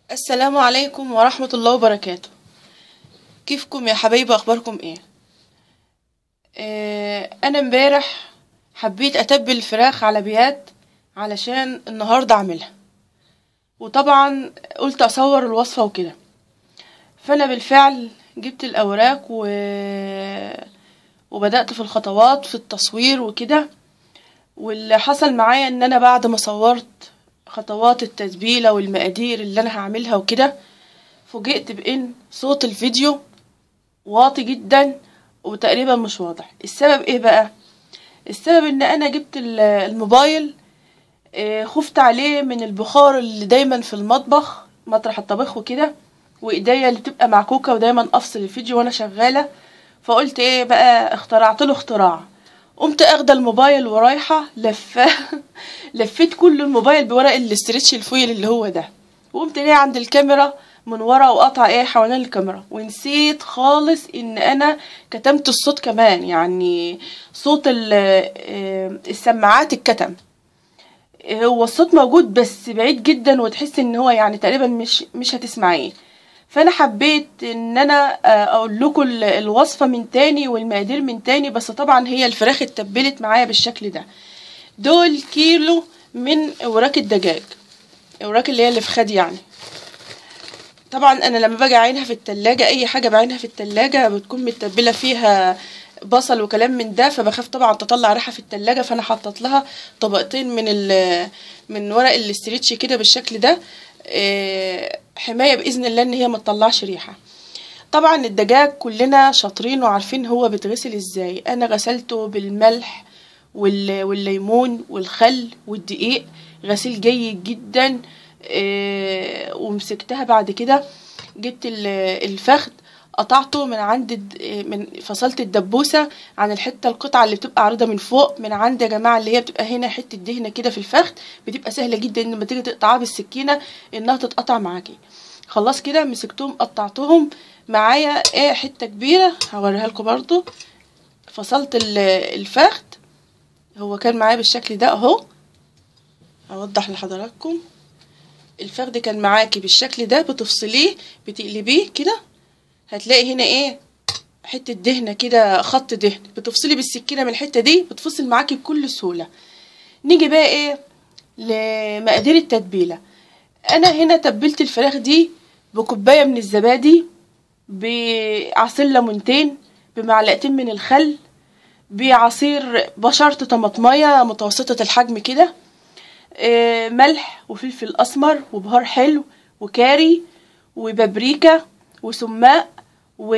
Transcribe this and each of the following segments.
السلام عليكم ورحمة الله وبركاته كيفكم يا حبايبي اخباركم ايه آه انا امبارح حبيت اتبل الفراخ على بيات علشان النهاردة اعملها وطبعا قلت اصور الوصفة وكده فانا بالفعل جبت الاوراق و... وبدأت في الخطوات في التصوير وكده واللي حصل معايا ان انا بعد ما صورت خطوات التتبيلة والمقادير اللي انا هعملها وكده فوجئت بان صوت الفيديو واطي جدا وتقريبا مش واضح السبب ايه بقى السبب ان انا جبت ال- الموبايل آه، خفت عليه من البخار اللي دايما في المطبخ مطرح الطبخ وكده وايديا اللي بتبقى معكوكه ودايما افصل الفيديو وانا شغاله فقلت ايه بقى اخترعت له اختراع قمت اخده الموبايل ورايحه لفه لفيت كل الموبايل بورق الاسترتش الفويل اللي هو ده وقمت جايه عند الكاميرا من ورا وقطع ايه حوالين الكاميرا ونسيت خالص ان انا كتمت الصوت كمان يعني صوت ال- آه، السماعات اتكتم هو الصوت موجود بس بعيد جدا وتحس ان هو يعني تقريبا مش مش هتسمعيه فانا حبيت ان انا آه، اقول لكم ال- الوصفه من تاني والمقادير من تاني بس طبعا هي الفراخ اتبلت معايا بالشكل ده دول كيلو من اوراق الدجاج اوراق اللي هي اللي في خد يعني طبعا انا لما باجي اعينها في التلاجة اي حاجة بعينها في التلاجة بتكون متبلة فيها بصل وكلام من ده فبخاف طبعا تطلع ريحة في التلاجة فانا حطيت لها طبقتين من ال من ورق الاستريتش كده بالشكل ده آه، حماية باذن الله ان هي ما تطلعش ريحة طبعا الدجاج كلنا شاطرين وعارفين هو بيتغسل ازاي انا غسلته بالملح وال- والليمون والخل والدقيق غسيل جيد جدا آه، ومسكتها بعد كده جبت ال- الفخد قطعته من عند الد- من فصلت الدبوسة عن الحتة القطعة اللي بتبقى عريضة من فوق من عند يا جماعة اللي هي بتبقى هنا حتة دهنة كده في الفخد بتبقى سهلة جدا لما تيجي تقطعها بالسكينة انها تتقطع معاكي خلاص كده مسكتهم قطعتهم معايا ايه حتة كبيرة هوريها لكم برضو فصلت ال- الفخد هو كان معايا بالشكل ده اهو اوضح لحضراتكم الفخد كان معاكي بالشكل ده بتفصليه بتقلبيه كده هتلاقي هنا ايه حتة دهنة كده خط دهن بتفصلي بالسكينة من الحتة دي بتفصل معاكي بكل سهولة نيجي بقى ايه لمقادير التتبيلة انا هنا تبلت الفراخ دي بكوباية من الزبادي بعصير ليمونتين بمعلقتين من الخل بعصير بشرة طماطمية متوسطة الحجم كده آه، ملح وفلفل اسمر وبهار حلو وكاري وبابريكا وسماق و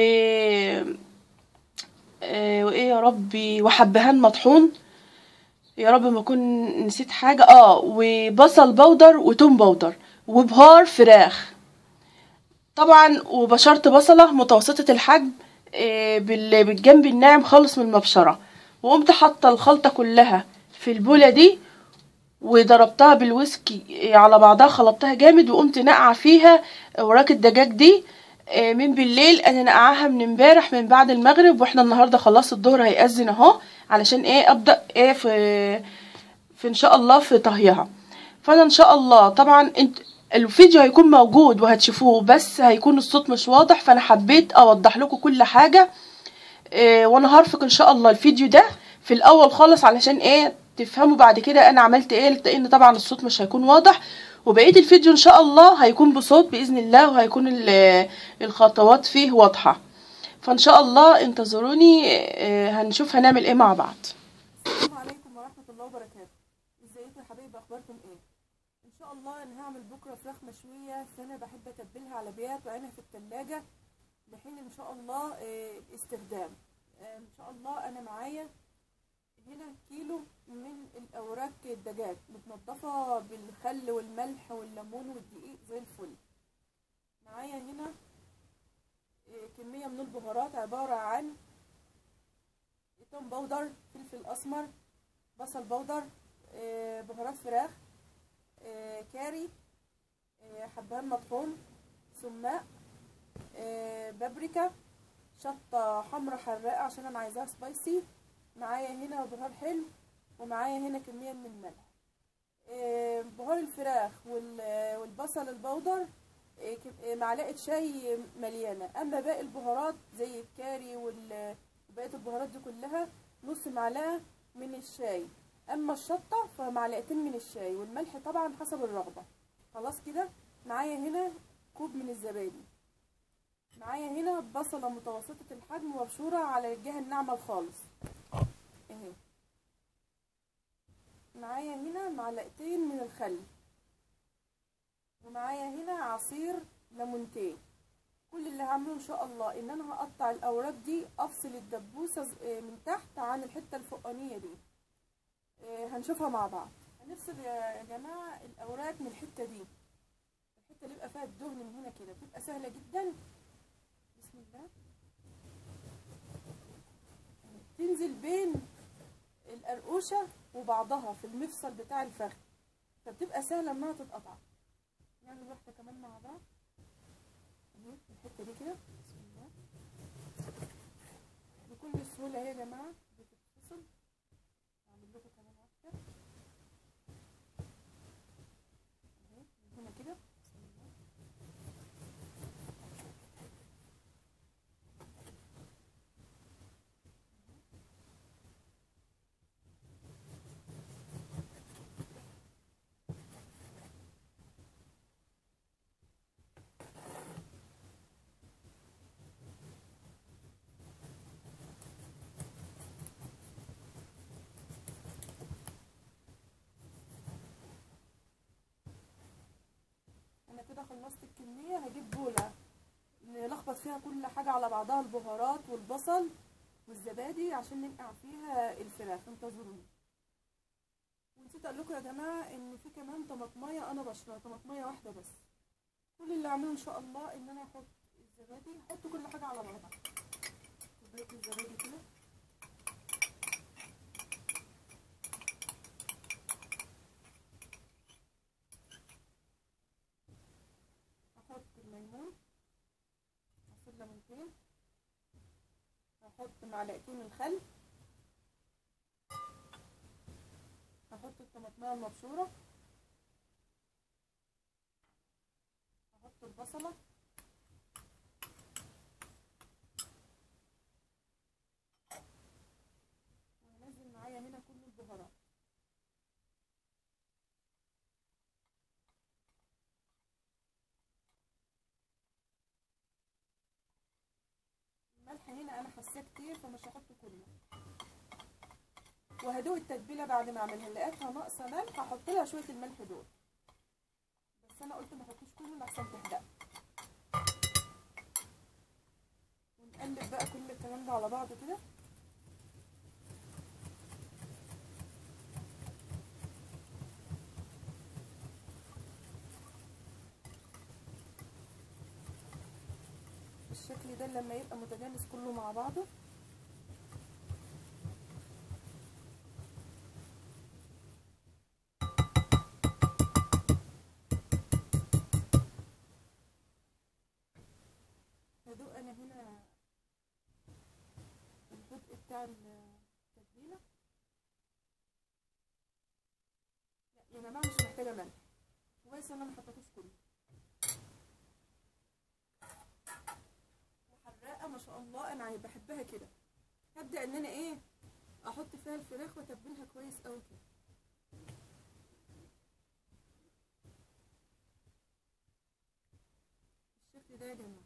آه، وايه يا ربي وحبهان مطحون يا رب ما اكون نسيت حاجه اه وبصل بودر وتوم بودر وبهار فراخ طبعا وبشرت بصله متوسطه الحجم آه، بال- بالجنب الناعم خالص من المبشره وقمت حاطه الخلطه كلها في البوله دي وضربتها بالويسكي على بعضها خلطتها جامد وقمت نقعة فيها اوراق الدجاج دي آه، من بالليل انا نقعها من امبارح من بعد المغرب واحنا النهارده خلاص الظهر هيأذن اهو علشان ايه ابدأ ايه في في ان شاء الله في طهيها فانا ان شاء الله طبعا انت الفيديو هيكون موجود وهتشوفوه بس هيكون الصوت مش واضح فانا حبيت اوضح لكم كل حاجة إيه وانا هرفق ان شاء الله الفيديو ده في الاول خالص علشان ايه تفهموا بعد كده انا عملت ايه لان طبعا الصوت مش هيكون واضح وبقيه الفيديو ان شاء الله هيكون بصوت باذن الله وهيكون ال- الخطوات فيه واضحه فان شاء الله انتظروني إيه، هنشوف هنعمل ايه مع بعض السلام عليكم ورحمة الله وبركاته ازيكم يا حبايبي اخباركم ايه ان شاء الله انا هعمل بكرة فراخ مشوية فانا بحب اتبلها على بيات وعينها في التلاجة لحين ان شاء الله آه، الاستخدام آه، ان شاء الله انا معايا هنا كيلو من الاوراق الدجاج متنضفة بالخل والملح والليمون والدقيق زي الفل معايا هنا آه، كمية من البهارات عبارة عن توم بودر فلفل اسمر بصل بودر آه، بهارات فراخ آه، كاري آه، حبهان مطحون سماق آه، بابريكا شطة حمرا حراقة عشان انا عايزاها سبايسي معايا هنا بهار حلو ومعايا هنا كمية من الملح آه، بهار الفراخ وال- والبصل البودر إيه، ك- إيه، معلقه شاي مليانه اما باقي البهارات زي الكاري وال- وبقيه البهارات دي كلها نص معلقه من الشاي اما الشطه فمعلقتين من الشاي والملح طبعا حسب الرغبه خلاص كده معايا هنا كوب من الزبادي معايا هنا بصله متوسطه الحجم مبشوره على الجهه الناعمه خالص اهي معايا هنا معلقتين من الخل ومعايا هنا عصير ليمونتين كل اللي هعمله ان شاء الله ان انا هقطع الاوراق دي افصل الدبوسه ز- آه، من تحت عن الحته الفوقانيه دي آه، هنشوفها مع بعض هنفصل يا جماعه الاوراق من الحته دي الحته اللي بيبقى فيها الدهن من هنا كده بتبقى سهله جدا بسم الله تنزل بين القرقوشه وبعضها في المفصل بتاع الفخذ فبتبقى سهله انها تتقطع نعمل واحده كمان مع بعض اهي الحته دي كده بسم الله بكل سهوله اهي يا جماعه بتتفصل اعمل لكم كمان واحده اهي من هنا كده بسم الله انا كده خلصت الكميه هجيب بوله نلخبط فيها كل حاجه على بعضها البهارات والبصل والزبادي عشان ننقع فيها الفراخ انتظروني ونسيت اقول لكم يا جماعه ان في كمان طماطمايه انا بشرها طماطمايه واحده بس كل اللي اعمله ان شاء الله ان انا احط الزبادي احط كل حاجه على بعضها كوبايه الزبادي كده احط الليمون عصير ليمونتين هحط معلقتين الخل هحط الطماطمية المبشورة هحط البصلة وهنزل معايا هنا كل البهارات الملح هنا انا حاساه كتير فمش هحط كله وهدوق التتبيله بعد ما اعملها لقيتها ناقصه ملح هحط لها شويه الملح دول بس انا قلت ما احطوش كله لحسن تحرق ونقلب بقى كل الكلام ده على بعضه كده بالشكل ده لما يبقى متجانس كله مع بعضه هدوق انا هنا البدء بتاع التتبيله لا يا جماعه مش محتاجه ملح كويس انا ما حطيتوش كله وحراقه ما شاء الله انا بحبها كده هبدا ان انا ايه احط فيها الفراخ واتبلها كويس قوي كده بالشكل ده يا جماعه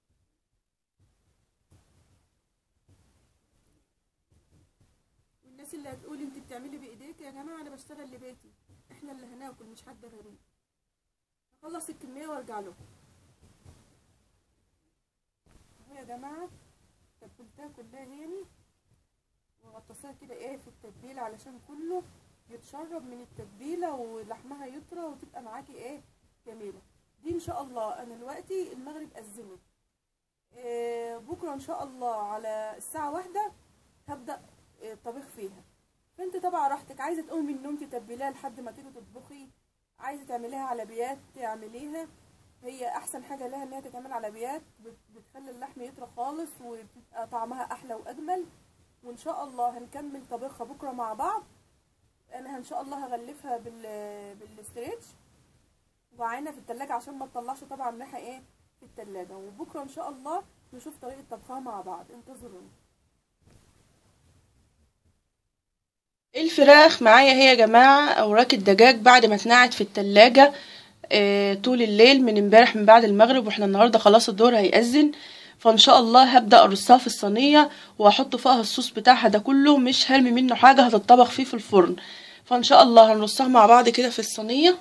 والناس اللي هتقول انت بتعملي بايديك يا جماعه انا بشتغل لبيتي احنا اللي هناكل مش حد غريب هخلص الكميه وارجع لكم اهو يا جماعه تبلتها كلها هاني وغطسها كده ايه في التتبيله علشان كله يتشرب من التتبيله ولحمها يطرى وتبقى معاكي ايه جميله دي ان شاء الله انا دلوقتي المغرب اذنت إيه بكره ان شاء الله على الساعه واحدة هبدا إيه الطبيخ فيها فانت طبعا راحتك عايزه تقومي من النوم تتبليها لحد ما تيجي تطبخي عايزه تعمليها على بيات تعمليها هي احسن حاجه لها انها تتعمل على بيات بت- بتخلي اللحم يطرى خالص وبتبقى طعمها احلى واجمل وان شاء الله هنكمل طبيخها بكره مع بعض انا ان شاء الله هغلفها بال بالستريتش وعينها في التلاجة عشان ما تطلعش طبعا ريحة ايه في التلاجة وبكرة ان شاء الله نشوف طريقة طبخها مع بعض انتظرونا الفراخ معايا هي يا جماعة أوراق الدجاج بعد ما اتنقعت في التلاجة آه طول الليل من امبارح من بعد المغرب واحنا النهاردة خلاص الدور هيأذن فان شاء الله هبدأ ارصها في الصينية وهحط فوقها الصوص بتاعها ده كله مش هرمي منه حاجة هتطبخ فيه في الفرن فان شاء الله هنرصها مع بعض كده في الصينية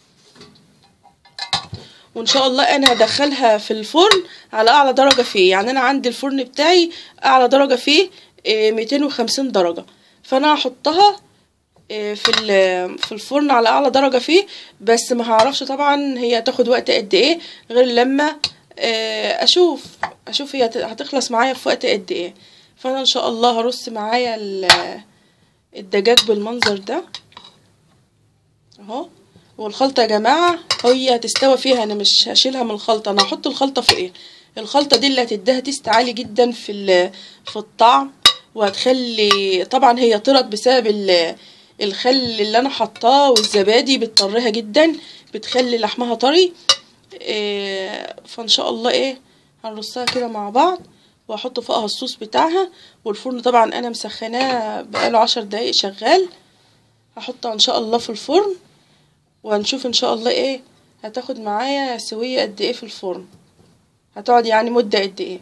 وان شاء الله انا هدخلها في الفرن على اعلى درجة فيه يعني انا عندي الفرن بتاعي اعلى درجة فيه آه، 250 درجة فانا هحطها آه، في ال- في الفرن على اعلى درجه فيه بس ما هعرفش طبعا هي هتاخد وقت قد ايه غير لما آه، اشوف اشوف هي هت- هتخلص معايا في وقت قد ايه فانا ان شاء الله هرص معايا ال- الدجاج بالمنظر ده اهو والخلطه يا جماعه هي هتستوى فيها انا مش هشيلها من الخلطه انا هحط الخلطه في ايه الخلطه دي اللي هتديها تيست عالي جدا في ال- في الطعم وهتخلي طبعا هي طرت بسبب ال- الخل اللي انا حطاه والزبادي بتطريها جدا بتخلي لحمها طري إيه فان شاء الله ايه هنرصها كده مع بعض واحط فوقها الصوص بتاعها والفرن طبعا انا مسخناه بقاله عشر دقايق شغال هحطها ان شاء الله في الفرن وهنشوف ان شاء الله ايه هتاخد معايا سوية قد ايه في الفرن هتقعد يعني مدة قد ايه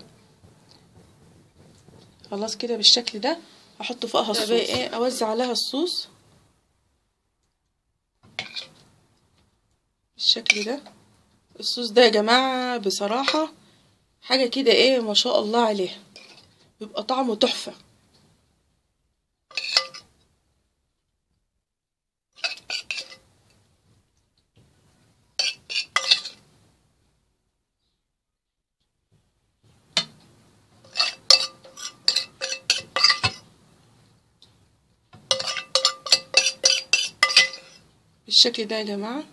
خلاص كده بالشكل ده هحط فوقها الصوص ايه اوزع عليها الصوص بالشكل ده الصوص ده يا جماعة بصراحة حاجة كده ايه ما شاء الله عليها بيبقى طعمه تحفة بالشكل ده يا جماعه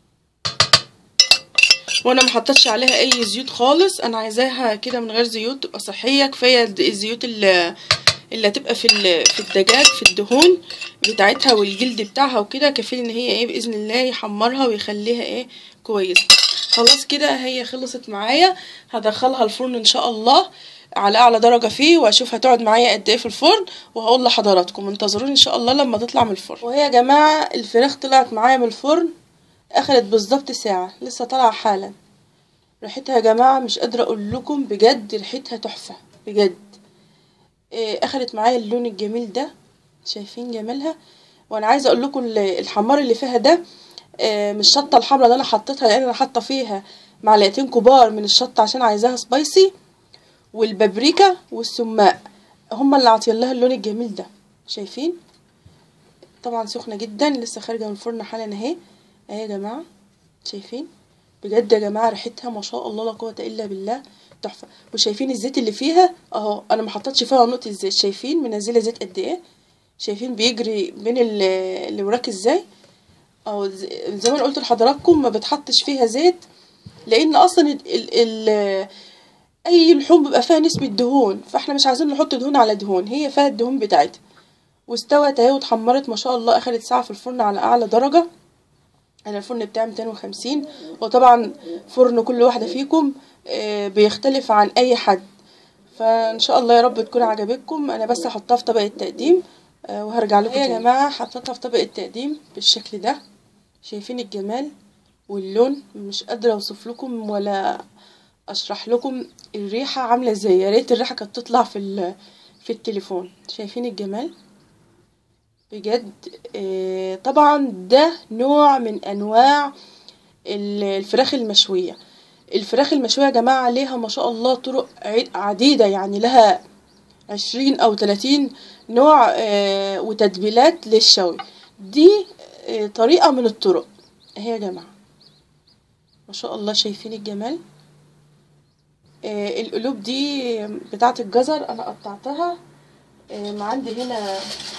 وانا ما حطيتش عليها اي زيوت خالص انا عايزاها كده من غير زيوت تبقى صحيه كفايه الد- الزيوت اللي اللي هتبقى في ال- في الدجاج في الدهون بتاعتها والجلد بتاعها وكده كفيل ان هي ايه باذن الله يحمرها ويخليها ايه كويس خلاص كده هي خلصت معايا هدخلها الفرن ان شاء الله على اعلى درجه فيه واشوف هتقعد معايا قد ايه في الفرن وهقول لحضراتكم انتظروني ان شاء الله لما تطلع من الفرن وهي يا جماعه الفراخ طلعت معايا من الفرن اخدت بالظبط ساعه لسه طالعه حالا ريحتها يا جماعه مش قادره اقول لكم بجد ريحتها تحفه بجد إيه اخدت معايا اللون الجميل ده شايفين جمالها وانا عايزه اقول لكم ال- الحمار اللي فيها ده آه، مش الشطه الحمراء اللي انا حطيتها لان انا حاطه فيها معلقتين كبار من الشطه عشان عايزاها سبايسي والبابريكا والسماق هما اللي عاطين لها اللون الجميل ده شايفين طبعا سخنه جدا لسه خارجه من الفرن حالا اهي اهي يا جماعه شايفين بجد يا جماعه ريحتها ما شاء الله لا قوه الا بالله تحفه وشايفين الزيت اللي فيها اهو انا ما حطيتش فيها نقطه زيت شايفين منزله زيت قد ايه شايفين بيجري بين ال- الوراك ازاي او ز- زي ما أنا قلت لحضراتكم ما بتحطش فيها زيت لان اصلا ال ال ال اي لحوم بيبقى فيها نسبه دهون فاحنا مش عايزين نحط دهون على دهون هي فيها الدهون بتاعتها واستوت اهي واتحمرت ما شاء الله اخدت ساعه في الفرن على اعلى درجه انا الفرن بتاعي 250 وطبعا فرن كل واحده فيكم آه، بيختلف عن اي حد فان شاء الله يا رب تكون عجبتكم انا بس هحطها في طبق التقديم آه، وهرجع لكم يا جماعه حطيتها في طبق التقديم بالشكل ده شايفين الجمال واللون مش قادره اوصف لكم ولا اشرح لكم الريحه عامله ازاي يا ريت الريحه كانت تطلع في ال- في التليفون شايفين الجمال بجد آه، طبعا ده نوع من انواع ال- الفراخ المشويه الفراخ المشويه يا جماعه ليها ما شاء الله طرق عد- عديده يعني لها عشرين او تلاتين نوع آه، وتتبيلات للشوي دي آه، طريقه من الطرق اهي يا جماعه ما شاء الله شايفين الجمال آه، القلوب دي بتاعه الجزر انا قطعتها آه، ما عندي هنا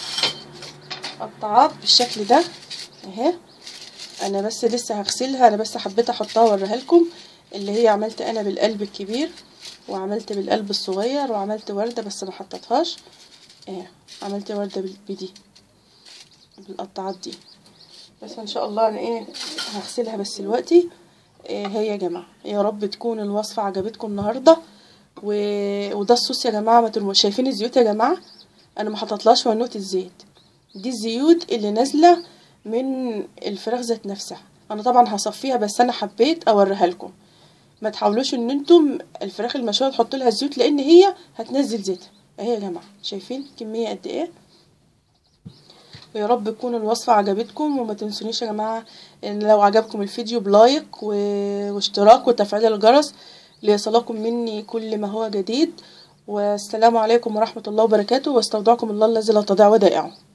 قطعات بالشكل ده اهي انا بس لسه هغسلها انا بس حبيت احطها واوريها لكم اللي هي عملت انا بالقلب الكبير وعملت بالقلب الصغير وعملت ورده بس ما حطيتهاش اهي عملت ورده بال- بدي بالقطعات دي بس ان شاء الله انا ايه هغسلها بس دلوقتي إيه هي يا جماعه يا رب تكون الوصفه عجبتكم النهارده و... وده الصوص يا جماعه ما ترموش شايفين الزيوت يا جماعه انا ما حطيتلاش منوع الزيت دي الزيوت اللي نازله من الفراخ ذات نفسها انا طبعا هصفيها بس انا حبيت اوريها لكم ما تحاولوش ان انتم الفراخ المشويه تحطوا لها الزيوت لان هي هتنزل زيتها اهي يا جماعه شايفين كميه قد ايه ويا رب تكون الوصفة عجبتكم وما تنسونيش يا جماعة ان لو عجبكم الفيديو بلايك و... واشتراك وتفعيل الجرس ليصلكم مني كل ما هو جديد والسلام عليكم ورحمة الله وبركاته واستودعكم الله الذي لا تضيع ودائعه